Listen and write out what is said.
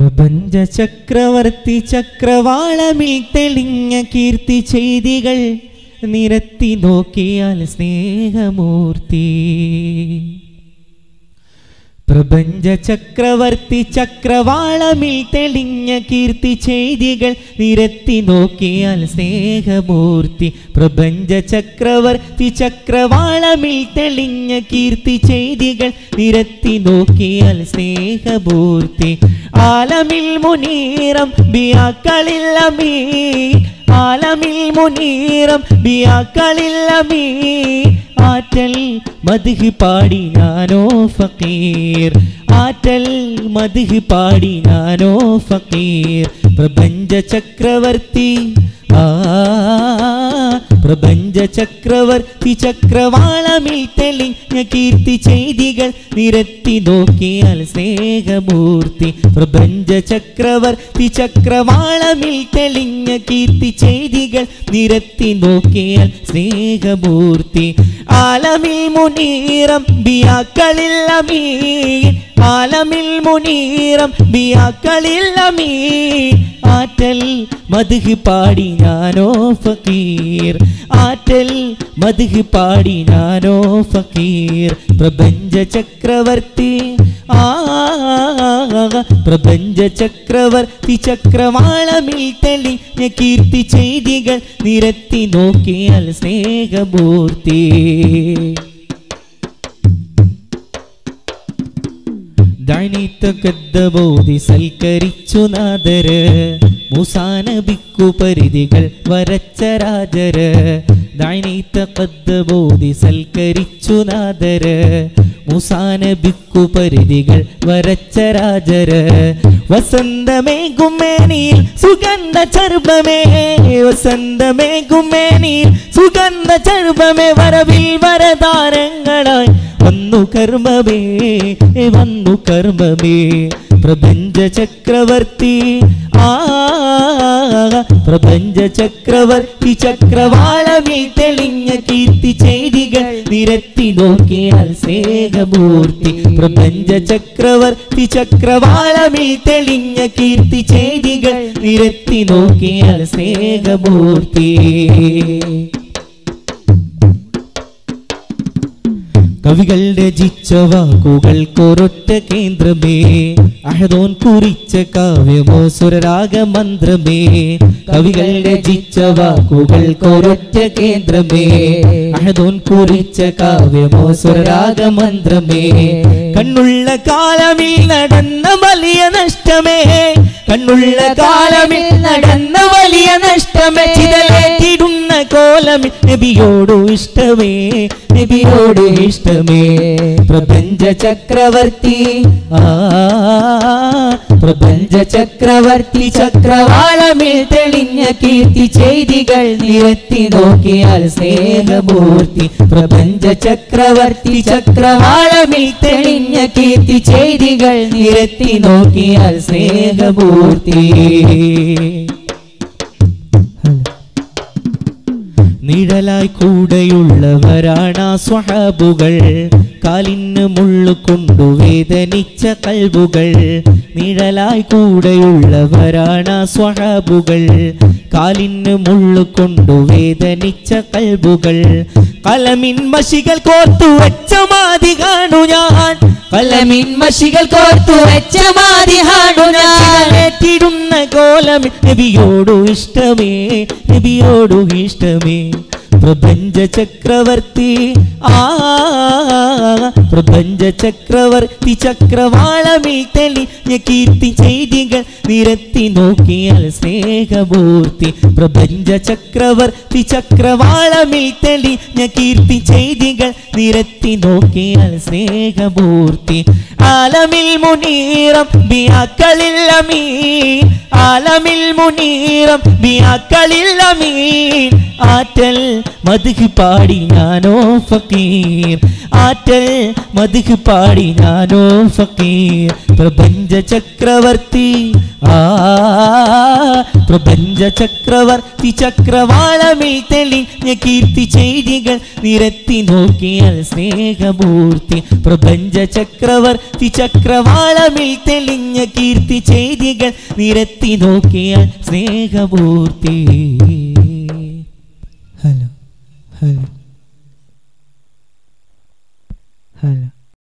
പ്രപഞ്ച ചക്രവർത്തി ചക്രവാളമിൽ തെളിഞ്ഞ കീർത്തി ചെയ്തികൾ നിരത്തി നോക്കിയാൽ സ്നേഹമൂർത്തി പ്രപഞ്ച ചക്രവർത്തി ചക്രവാളമിൽ തെളിഞ്ഞ കീർത്തി ചെയ്തികൾ നിരത്തി നോക്കിയാൽ സ്നേഹമൂർത്തി പ്രപഞ്ച ചക്രവർത്തി ചക്രവാളമിൽ തെളിഞ്ഞ കീർത്തി ചെയ്തികൾ നിരത്തി നോക്കിയാൽ സ്നേഹമൂർത്തി ആലമിൽ മുനീറം ബിയാക്കളില്ലമീ ആലമിൽ മുനീറം ബിയാക്കളില്ലമീ ആറ്റൽ മധുഹ് പാടി ഞാനോ ഫക്കീർ ആറ്റൽ മധുഹ് പാടി ഞാനോ ഫക്കീർ പ്രപഞ്ച ചക്രവർത്തി ആ പ്രപഞ്ച ചക്രവർത്തി ചക്രവാളമിൽ തെളിഞ്ഞ കീർത്തി ചെയ്തികൾ നിരത്തി നോക്കിയാൽ സ്നേഹമൂർത്തി പ്രപഞ്ച ചക്രവർത്തി ചക്രവാളമിൽ തെളിഞ്ഞ കീർത്തി ചെയ്തികൾ നിരത്തി നോക്കിയാൽ സ്നേഹമൂർത്തി ആലമിൽ മുനീറം ബിയാക്കളില്ലമീൻ ആലമിൽ മുനീറം ബിയാക്കളില്ലമീൻ ആറ്റൽ മധുഹ് പാടി ഞാനോ ഫക്കീർ ആറ്റൽ മധുഹ് പാടി ഞാനോ ഫക്കീർ പ്രപഞ്ച ചക്രവർത്തി ആ പ്രപഞ്ച ചക്രവർത്തി ചക്രവാളമിൽ തെളിഞ്ഞ കീർത്തി ചെയ്തികൾ നിരത്തി നോക്കിയാൽ സ്നേഹമൂർത്തി ദണിത്ത കദ്ദബോധി സൽക്കരിച്ചു നാദര് മുസാനബിക്കു പരിധികൾ വരച്ച രാജര് ദണിത്ത കദ്ദബോധി സൽക്കരിച്ചു നാദര് മുസാനബിക്കു പരിധികൾ വരച്ച രാജര് വസന്തമേ ഗുമ്മേനിയിൽ സുഗന്ധ ചർബമേ വസന്തമേ ഗുമ്മേനിയിൽ സുഗന്ധ ചർബമേ വരവിൽ വരതാരങ്ങളായി വന്നു കർമ്മമേ വന്നു കർമ്മമേ പ്രപഞ്ച ചക്രവർത്തി ആ പ്രപഞ്ച ചക്രവർത്തി ചക്രവാളമേ തെളിഞ്ഞ കീർത്തി ചെയ്തികൾ നിരത്തി നോക്കിയാൽ സ്നേഹമൂർത്തി പ്രപഞ്ച ചക്രവർത്തി ചക്രവാളമേ തെളിഞ്ഞ കീർത്തി ചെയ്തികൾ നിരത്തി നോക്കിയാൽ സ്നേഹമൂർത്തി കവികൾ രചിച്ച വാക്കുകൾക്കൊരൊറ്റ കേന്ദ്രമേ അഹദോൻ കുറിച്ച കാവ്യമോ സുരരാഗമന്ത്രമേ കവികൾ രചിച്ച വാക്കുകൾക്കൊരൊറ്റ കേന്ദ്രമേ അഹദോൻ കുറിച്ച കാവ്യമോ സുരരാഗമന്ത്രമേ കണ്ണുള്ള കാലമിൽ നടന്ന വലിയ നഷ്ടമേ കണ്ണുള്ള കാലമിൽ നടന്ന വലിയ നഷ്ടമേ ചിതലേറ്റിടുന്ന കോലമിൽ നബിയോടു ഇഷ്ടമേ നബിയോട് ഇഷ്ടമേ പ്രപഞ്ച ചക്രവർത്തി ആ പ്രപഞ്ച ചക്രവർത്തി ചക്രവാളമിൽ തെളിഞ്ഞ കീർത്തി ചെയ്തികൾ നിരത്തി നോക്കിയാൽ സ്നേഹമൂർത്തി പ്രപഞ്ച ചക്രവർത്തി ചക്രവാളമിൽ തെളിഞ്ഞ കീർത്തി ചെയ്തികൾ നിരത്തി നോക്കിയാൽ സ്നേഹമൂർത്തി നിഴലായി കൂടെയുള്ളവരാണ് ആ സ്വഹാബുകൾ കാലിന് മുള്ളു കൊണ്ടു വേദനിച്ച കൽബുകൾ നിഴലായി കൂടെയുള്ളവരാണ് ആ സ്വഹാബുകൾ കാലിന് മുള്ളു കൊണ്ടു വേദനിച്ച കൽബുകൾ കലമിൻ മഷികൾ കോർത്തു വെച്ച മാതി കാണു ഞാൻ കലമിൻ മഷികൾ കോർത്തു വെച്ച മാതിഹാണു ഞാൻ ഏറ്റിടുന്ന കോലം നബിയോടു ഇഷ്ടമേ നബിയോടു ഇഷ്ടമേ പ്രപഞ്ച ചക്രവർത്തി ആ പ്രപഞ്ച ചക്രവർത്തി ചക്രവാളമിൽ തെളിഞ്ഞ കീർത്തി ചെയ്തികൾ നിരത്തി നോക്കിയാൽ സ്നേഹമൂർത്തി പ്രപഞ്ച ചക്രവർത്തി ചക്രവാളമിൽ തെളിഞ്ഞ കീർത്തി ചെയ്തികൾ നിരത്തി നോക്കിയാൽ സ്നേഹമൂർത്തി ആലമിൽ മുനീറം ബിയാക്കളില്ലമീൻ ആലമിൽ മുനീറം ബിയാക്കളില്ലമീൻ ആറ്റൽ മധുഹ് പാടി ഞാനോ ഫക്കീർ ആറ്റൽ മധുഹ് പാടി ഞാനോ ഫക്കീർ പ്രപഞ്ച ചക്രവർത്തി ആ പ്രപഞ്ച ചക്രവർത്തി ചക്രവാളമിൽ തെളിഞ്ഞ കീർത്തി ചെയ്തികൾ നിരത്തി നോക്കിയാൽ സ്നേഹമൂർത്തി പ്രപഞ്ച ചക്രവർത്തി ചക്രവാളമിൽ തെളിഞ്ഞ നിറഞ്ഞ കീർത്തി ചെയ്തികൾ നിരത്തി നോക്കിയാൽ സ്നേഹപൂർത്തി ഹലോ ഹലോ ഹലോ